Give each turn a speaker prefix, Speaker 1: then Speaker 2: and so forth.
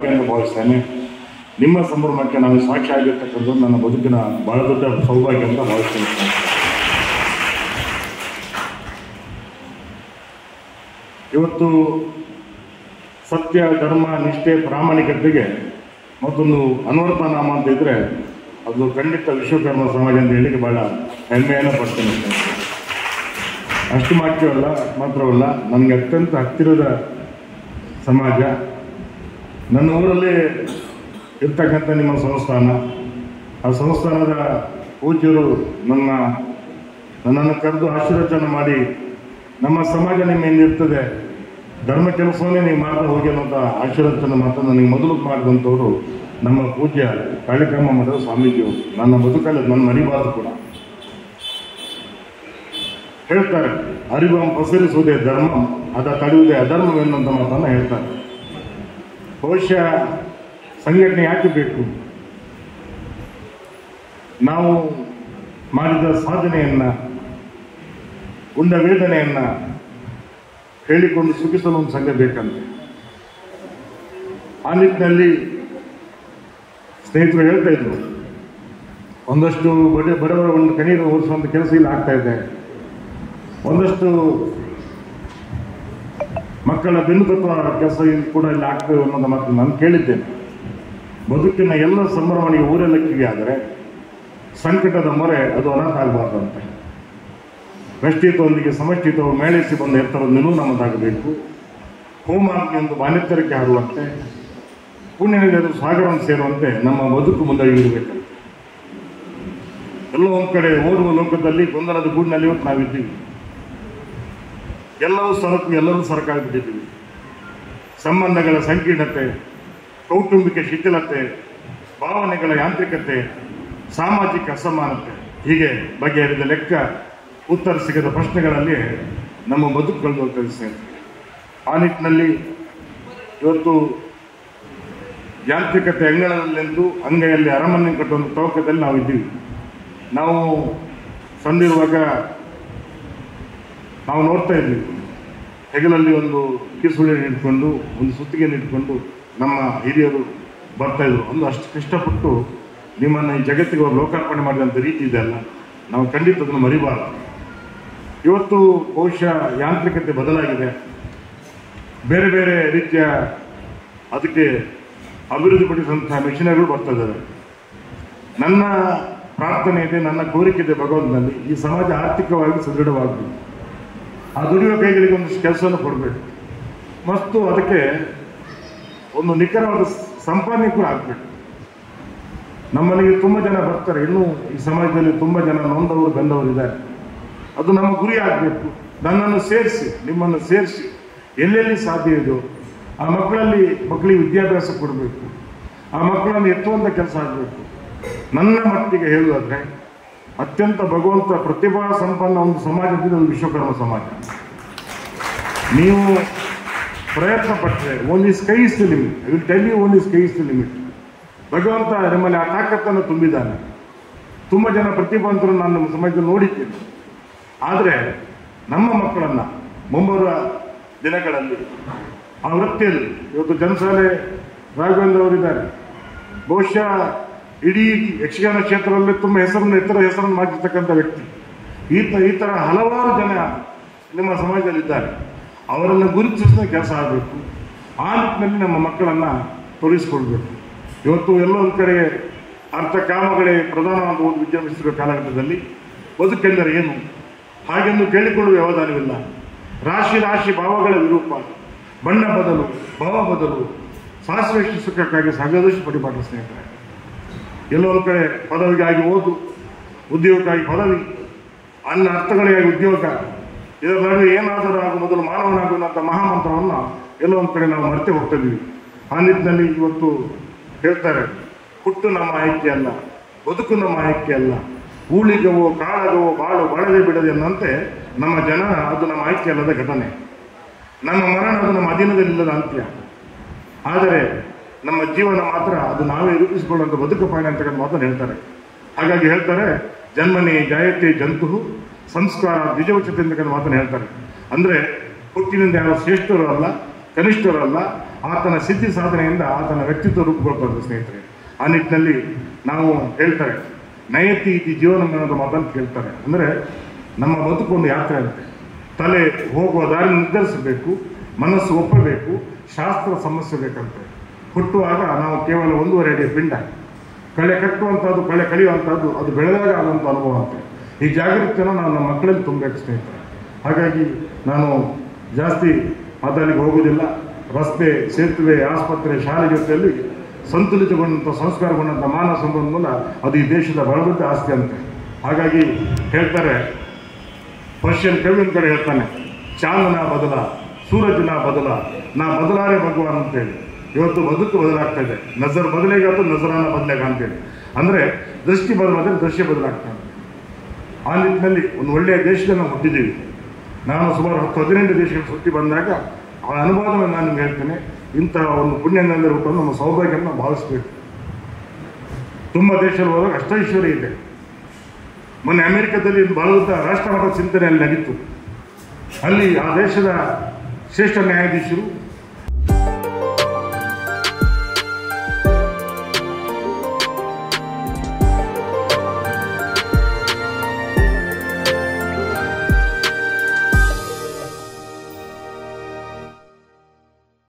Speaker 1: ಎಂದು ಭಾವಿಸ್ತೇನೆ ನಿಮ್ಮ ಸಂಭ್ರಮಕ್ಕೆ ನಾನು ಸಾಕ್ಷಿ ಆಗಿರ್ತಕ್ಕಂಥದ್ದು ನನ್ನ ಬದುಕಿನ ಬಹಳ ದೊಡ್ಡ ಸೌಭಾಗ್ಯ ಅಂತ ಭಾವಿಸ್ತೇನೆ ಇವತ್ತು ಸತ್ಯ ಧರ್ಮ ನಿಷ್ಠೆ ಪ್ರಾಮಾಣಿಕತೆಗೆ ಮತ್ತೊಂದು ಅನ್ವರ್ಥ ನಾಮ ಅಂತ ಇದ್ರೆ ಅದು ಖಂಡಿತ ವಿಶ್ವಕರ್ಮ ಸಮಾಜ ಅಂತ ಹೇಳಿಕ್ಕೆ ಬಹಳ ಹೆಮ್ಮೆಯನ್ನು ಪಡ್ತೇನೆ ಅಷ್ಟು ಮಾತ್ರವಲ್ಲ ಮಾತ್ರವಲ್ಲ ನನಗೆ ಅತ್ಯಂತ ಹತ್ತಿರದ ಸಮಾಜ ನನ್ನ ಊರಲ್ಲಿ ಇರ್ತಕ್ಕಂಥ ನಿಮ್ಮ ಸಂಸ್ಥಾನ ಆ ಸಂಸ್ಥಾನದ ಪೂಜ್ಯರು ನನ್ನ ನನ್ನನ್ನು ಕರೆದು ಆಶೀರ್ವಚನ ಮಾಡಿ ನಮ್ಮ ಸಮಾಜ ನಿಮ್ಮ ಹಿಂದಿರ್ತದೆ ಧರ್ಮ ಕೆಲಸವನ್ನೇ ನೀವು ಮಾಡ್ತಾ ಹೋಗಿ ಅನ್ನೋಂಥ ಆಶೀರ್ವಚನ ಮಾತ್ರ ನನಗೆ ಮೊದಲು ಮಾಡಿದಂಥವ್ರು ನಮ್ಮ ಪೂಜ್ಯ ಕಾಳಿಕಮ್ಮ ಮಠದ ಸ್ವಾಮೀಜಿಯವರು ನನ್ನ ಬದುಕಲ್ಲಿ ನನ್ನ ಮರಿಬಾರದು ಕೂಡ ಹೇಳ್ತಾರೆ ಅರಿವಂ ಪಸರಿಸುವುದೇ ಧರ್ಮ ಅದ ತಡೆಯುವುದೇ ಅಧರ್ಮವೆನ್ನುವಂಥ ಮಾತನ್ನು ಹೇಳ್ತಾರೆ ಬಹುಶಃ ಸಂಘಟನೆ ಯಾಕೆ ಬೇಕು ನಾವು ಮಾಡಿದ ಸಾಧನೆಯನ್ನ ಉಂಡ ವೇದನೆಯನ್ನ ಹೇಳಿಕೊಂಡು ಸುಖಿಸಲು ಒಂದು ಸಂಘ ಬೇಕಂತೆ ಆ ನಿಟ್ಟಿನಲ್ಲಿ ಸ್ನೇಹಿತರು ಹೇಳ್ತಾ ಇದ್ರು ಒಂದಷ್ಟು ಬಡ ಬಡವರ ಒಂದು ಕಣ್ಣೀರು ಓಡಿಸುವಂಥ ಕೆಲಸ ಇಲ್ಲಿ ಆಗ್ತಾ ಇದೆ ಒಂದಷ್ಟು ಮಕ್ಕಳ ಬೆನ್ನು ತಪ್ಪುವ ಕೆಲಸ ಇಲ್ಲಿ ಕೂಡ ಇಲ್ಲಿ ಆಗ್ತದೆ ಅನ್ನೋದು ಮಾತು ನಾನು ಕೇಳಿದ್ದೇನೆ ಬದುಕಿನ ಎಲ್ಲ ಸಂಭ್ರಮಣಿಗೆ ಊರೆಲ್ಲ ಕಿವಿ ಆದರೆ ಸಂಕಟದ ಮೊರೆ ಅದು ಅನಾಥ ಆಗಬಾರ್ದಂತೆ ವ್ಯಷ್ಟಿತ್ವದೊಂದಿಗೆ ಸಮಷ್ಟಿತ್ವ ಮೇಳಿಸಿ ಬಂದ ಎತ್ತರ ನಿಲುವು ನಮ್ಮದಾಗಬೇಕು ಹೋಮಾಗ್ನಿ ಒಂದು ಮಾನ್ಯತರಕ್ಕೆ ಹಾರುವಂತೆ ಪುಣ್ಯನಿಗೆ ಸಾಗರವನ್ನು ಸೇರುವಂತೆ ನಮ್ಮ ಬದುಕು ಮುಂದೆ ಇರಬೇಕಂತೆ ಎಲ್ಲೋ ಒಂದು ಕಡೆ ಓದುವ ಲೋಕದಲ್ಲಿ ಗೊಂದಲದ ಗೂಡಿನಲ್ಲಿ ಇವತ್ತು ನಾವಿದ್ದೀವಿ ಎಲ್ಲವೂ ಸರಕು ಎಲ್ಲರೂ ಸರಕಾಗ್ಬಿಟ್ಟಿದ್ದೀವಿ ಸಂಬಂಧಗಳ ಸಂಕೀರ್ಣತೆ ಕೌಟುಂಬಿಕ ಶಿಥಿಲತೆ ಭಾವನೆಗಳ ಯಾಂತ್ರಿಕತೆ ಸಾಮಾಜಿಕ ಅಸಮಾನತೆ ಹೀಗೆ ಬಗೆಹರಿದ ಲೆಕ್ಕ ಉತ್ತರ ಸಿಗದ ಪ್ರಶ್ನೆಗಳಲ್ಲಿ ನಮ್ಮ ಬದುಕುಗಳು ಹೋಗ್ತದೆ ಸ್ನೇಹಿತರೆ ಆ ನಿಟ್ಟಿನಲ್ಲಿ ಇವತ್ತು ಯಾಂತ್ರಿಕತೆ ಅಂಗಳದಲ್ಲೆಂದು ಅಂಗೈಯಲ್ಲಿ ಅರಮನೆ ಕಟ್ಟುವಂಥ ತವಕದಲ್ಲಿ ನಾವು ಇದ್ದೀವಿ ನಾವು ಸಂದಿರುವಾಗ ನಾವು ನೋಡ್ತಾ ಇದ್ವಿ ಹೆಗಲಲ್ಲಿ ಒಂದು ಕಿಸುಳಿಯನ್ನು ಇಟ್ಕೊಂಡು ಒಂದು ಸುತ್ತಿಗೆಯನ್ನು ಇಟ್ಕೊಂಡು ನಮ್ಮ ಹಿರಿಯರು ಬರ್ತಾ ಇದ್ರು ಒಂದು ಅಷ್ಟು ಕಷ್ಟಪಟ್ಟು ನಿಮ್ಮನ್ನು ಈ ಜಗತ್ತಿಗೆ ಅವರು ಲೋಕಾರ್ಪಣೆ ಮಾಡಿದಂಥ ರೀತಿ ಇದೆ ಅಲ್ಲ ನಾವು ಖಂಡಿತ ಅದನ್ನು ಮರಿಬಾರದು ಇವತ್ತು ಬಹುಶಃ ಯಾಂತ್ರಿಕತೆ ಬದಲಾಗಿದೆ ಬೇರೆ ಬೇರೆ ರೀತಿಯ ಅದಕ್ಕೆ ಅಭಿವೃದ್ಧಿಪಡಿಸಿದಂತಹ ಮಿಷನರಿಗಳು ಬರ್ತಾ ಇದ್ದಾರೆ ನನ್ನ ಪ್ರಾರ್ಥನೆ ಇದೆ ನನ್ನ ಕೋರಿಕೆ ಇದೆ ಭಗವಂತನಲ್ಲಿ ಈ ಸಮಾಜ ಆರ್ಥಿಕವಾಗಿ ಸದೃಢವಾಗಬೇಕು ಆ ದುಡಿಯುವ ಕೈಗಳಿಗೆ ಒಂದು ಕೆಲಸವನ್ನು ಕೊಡಬೇಕು ಮತ್ತು ಅದಕ್ಕೆ ಒಂದು ನಿಖರವಾದ ಸಂಪಾದನೆ ಕೂಡ ಆಗಬೇಕು ನಮ್ಮಲ್ಲಿಗೆ ತುಂಬ ಜನ ಬರ್ತಾರೆ ಇನ್ನೂ ಈ ಸಮಾಜದಲ್ಲಿ ತುಂಬ ಜನ ನೊಂದವರು ಬೆಂದವರು ಇದ್ದಾರೆ ಅದು ನಮ್ಮ ಗುರಿ ಆಗಬೇಕು ನನ್ನನ್ನು ಸೇರಿಸಿ ನಿಮ್ಮನ್ನು ಸೇರಿಸಿ ಎಲ್ಲೆಲ್ಲಿ ಸಾಧ್ಯ ಇದೆಯೋ ಆ ಮಕ್ಕಳಲ್ಲಿ ಮಕ್ಕಳಿಗೆ ವಿದ್ಯಾಭ್ಯಾಸ ಕೊಡಬೇಕು ಆ ಮಕ್ಕಳನ್ನು ಎತ್ತುವಂಥ ಕೆಲಸ ಆಗಬೇಕು ನನ್ನ ಮಟ್ಟಿಗೆ ಹೇಳುವುದಾದ್ರೆ ಅತ್ಯಂತ ಭಗವಂತ ಪ್ರತಿಭಾ ಸಂಪನ್ನ ಒಂದು ಸಮಾಜದಿಂದ ಒಂದು ವಿಶ್ವಕರ್ಮ ಸಮಾಜ ನೀವು ಪ್ರಯತ್ನ ಪಟ್ಟರೆ only sky is the limit I will tell you only sky is the limit ಭಗವಂತ ನಿಮ್ಮಲ್ಲಿ ಆ ತಾಕತ್ತನ್ನು ತುಂಬಿದ್ದಾನೆ ತುಂಬ ಜನ ಪ್ರತಿಭಾವಂತರು ನಾನು ನಮ್ಮ ಸಮಾಜದಲ್ಲಿ ನೋಡಿದ್ದೇನೆ ಆದರೆ ನಮ್ಮ ಮಕ್ಕಳನ್ನು ಮುಂಬರುವ ದಿನಗಳಲ್ಲಿ ಆ ವೃತ್ತಿಯಲ್ಲಿ ಇವತ್ತು ಜನಸಾಲೆ ರಾಘವೇಂದ್ರ ಅವರಿದ್ದಾರೆ ಬಹುಶಃ ಇಡೀ ಯಕ್ಷಗಾನ ಕ್ಷೇತ್ರದಲ್ಲಿ ತುಂಬ ಹೆಸರನ್ನು ಎತ್ತರ ಹೆಸರನ್ನು ಮಾಡಿರ್ತಕ್ಕಂಥ ವ್ಯಕ್ತಿ ಈ ತ ಈ ಥರ ಹಲವಾರು ಜನ ನಿಮ್ಮ ಸಮಾಜದಲ್ಲಿದ್ದಾರೆ ಅವರನ್ನು ಗುರುತಿಸಿದ ಕೆಲಸ ಆಗಬೇಕು ಆ ನಿಟ್ಟಿನಲ್ಲಿ ನಮ್ಮ ಮಕ್ಕಳನ್ನು ತೊಡಗಿಸ್ಕೊಳ್ಬೇಕು ಇವತ್ತು ಎಲ್ಲೋ ಒಂದು ಕಡೆ ಅರ್ಥ ಕಾಮಗಳೇ ಪ್ರಧಾನವಾದ ಒಂದು ವಿಜೃಂಭಿಸಿರುವ ಕಾಲಘಟ್ಟದಲ್ಲಿ ಬದುಕೆಂದರೆ ಏನು ಹಾಗೆಂದು ಕೇಳಿಕೊಳ್ಳುವ ವ್ಯವಧಾನವಿಲ್ಲ ರಾಶಿ ರಾಶಿ ಭಾವಗಳ ವಿರೂಪ ಬಣ್ಣ ಬದಲು ಭಾವ ಬದಲು ಸಾಸಿವೆ ಸುಖಕ್ಕಾಗಿ ಸಾಗದಷ್ಟು ಪಡಿಪಾಠ ಸ್ನೇಹಿತರೆ ಎಲ್ಲೋ ಒಂದು ಕಡೆ ಪದವಿಗಾಗಿ ಓದು ಉದ್ಯೋಗಕ್ಕಾಗಿ ಪದವಿ ಅನ್ನ ಅರ್ಥಗಳಿಗಾಗಿ ಉದ್ಯೋಗ ಇದರ ನಡುವೆ ಏನಾದರೂ ಆಗು ಮೊದಲು ಮಾನವನಾಗುವಂಥ ಮಹಾಮಂತ್ರವನ್ನು ಎಲ್ಲೋ ಒಂದು ಕಡೆ ನಾವು ಮರೆತೆ ಹೋಗ್ತಾ ಇದ್ದೀವಿ ಆ ನಿಟ್ಟಿನಲ್ಲಿ ಇವತ್ತು ಹೇಳ್ತಾರೆ ಹುಟ್ಟು ನಮ್ಮ ಆಯ್ಕೆ ಅಲ್ಲ ಬದುಕು ನಮ್ಮ ಆಯ್ಕೆ ಅಲ್ಲ ಊಳಿಗವೋ ಕಾಳಗವೋ ಬಾಳು ಬಾಳದೆ ಬಿಡದೆ ಅನ್ನಂತೆ ನಮ್ಮ ಜನ ಅದು ನಮ್ಮ ಆಯ್ಕೆ ಅಲ್ಲದ ಘಟನೆ ನಮ್ಮ ಮರಣ ಅದು ನಮ್ಮ ಅಧೀನದಲ್ಲಿಲ್ಲದ ಅಂತ್ಯ ಆದರೆ ನಮ್ಮ ಜೀವನ ಮಾತ್ರ ಅದು ನಾವೇ ರೂಪಿಸಿಕೊಳ್ಳುವಂಥ ಬದುಕು ಪಾಯಣ ಅಂತಕ್ಕಂಥ ಮಾತನ್ನು ಹೇಳ್ತಾರೆ ಹಾಗಾಗಿ ಹೇಳ್ತಾರೆ ಜನ್ಮನಿ ಜಾಯತೆ ಜಂತು ಸಂಸ್ಕಾರ ದ್ವಿಜೋಚಿತ ಅಂತಕ್ಕಂಥ ಮಾತನ್ನು ಹೇಳ್ತಾರೆ ಅಂದರೆ ಹುಟ್ಟಿನಿಂದ ಯಾರು ಶ್ರೇಷ್ಠರು ಅಲ್ಲ ಕನಿಷ್ಠರು ಅಲ್ಲ ಆತನ ಸಿದ್ಧಿ ಸಾಧನೆಯಿಂದ ಆತನ ವ್ಯಕ್ತಿತ್ವ ರೂಪುಗೊಳ್ಬಾರ್ದು ಸ್ನೇಹಿತರೆ ಆ ನಿಟ್ಟಿನಲ್ಲಿ ನಾವು ಹೇಳ್ತಾರೆ ನಯತಿ ಇತಿ ಜೀವನ ಅನ್ನೋದು ಮಾತನ್ನು ಕೇಳ್ತಾರೆ ಅಂದರೆ ನಮ್ಮ ಬದುಕು ಒಂದು ಯಾತ್ರೆ ಅಂತೆ ತಲೆ ಹೋಗುವ ದಾರಿ ನಿರ್ಧರಿಸಬೇಕು ಮನಸ್ಸು ಒಪ್ಪಬೇಕು ಶಾಸ್ತ್ರ ಸಮಸ್ಯೆ ಬೇಕಂತೆ ಹುಟ್ಟುವಾಗ ನಾವು ಕೇವಲ ಒಂದೂವರೆ ಅಡಿ ಪಿಂಡ ಕಳೆ ಕಟ್ಟುವಂಥದ್ದು ಕಳೆ ಕಳೆಯುವಂಥದ್ದು ಅದು ಬೆಳೆದಾಗ ಆಗುವಂಥ ಅನುಭವ ಅಂತೆ ಈ ಜಾಗೃತಿಯನ್ನು ನಾವು ನಮ್ಮ ಮಕ್ಕಳಲ್ಲಿ ತುಂಬಬೇಕು ಸ್ನೇಹಿತರೆ ಹಾಗಾಗಿ ನಾನು ಜಾಸ್ತಿ ಮಾತಾಡಲಿಕ್ಕೆ ಹೋಗುವುದಿಲ್ಲ ರಸ್ತೆ ಸೇತುವೆ ಆಸ್ಪತ್ರೆ ಶಾಲೆ ಜೊತೆಯಲ್ಲಿ ಸಂತುಲಿತಗೊಂಡಂಥ ಸಂಸ್ಕಾರಗೊಂಡಂಥ ಮಾನವ ಸಂಪನ್ಮೂಲ ಅದು ಈ ದೇಶದ ಬಳಬದ್ದ ಆಸ್ತಿ ಅಂತೆ ಹಾಗಾಗಿ ಹೇಳ್ತಾರೆ ಪರ್ಷಿಯನ್ ಕವಿ ಒಂದು ಕಡೆ ಹೇಳ್ತಾನೆ ಚಾಂದನ ಬದಲ ಸೂರಜ್ನ ಬದಲ ನಾ ಬದಲಾರೆ ಭಗವಾನ್ ಅಂತೇಳಿ ಇವತ್ತು ಬದುಕು ಬದಲಾಗ್ತಾ ಇದೆ ನಜರ್ ಬದಲಿಗಾತು ನಜರಾನ ಬದಲಾಗ ಅಂತೇಳಿ ಅಂದರೆ ದೃಷ್ಟಿ ಬದಲಾದರೆ ದೃಶ್ಯ ಬದಲಾಗ್ತಾನೆ ಆ ನಿಟ್ಟಿನಲ್ಲಿ ಒಂದು ಒಳ್ಳೆಯ ದೇಶದಲ್ಲಿ ನಾವು ಹುಟ್ಟಿದ್ದೀವಿ ನಾನು ಸುಮಾರು ಹತ್ತು ಹದಿನೆಂಟು ದೇಶಗಳು ಸುತ್ತಿ ಬಂದಾಗ ಆ ಅನುಭವವನ್ನು ನಾನು ನಿಮ್ಗೆ ಹೇಳ್ತೇನೆ ಇಂತಹ ಒಂದು ಪುಣ್ಯನಲ್ಲಿ ಹುಟ್ಟನ್ನು ನಮ್ಮ ಸೌಭಾಗ್ಯವನ್ನು ನಾವು ಭಾವಿಸಬೇಕು ತುಂಬ ದೇಶದಲ್ಲಿ ಹೋದಾಗ ಅಷ್ಟೈಶ್ವರ್ಯ ಇದೆ ಮೊನ್ನೆ ಅಮೆರಿಕದಲ್ಲಿ ಭಾರತದ ರಾಷ್ಟ್ರಮಟ್ಟದ ಚಿಂತನೆಯಲ್ಲಿ ನಡೀತು ಅಲ್ಲಿ ಆ ದೇಶದ ಶ್ರೇಷ್ಠ ನ್ಯಾಯಾಧೀಶರು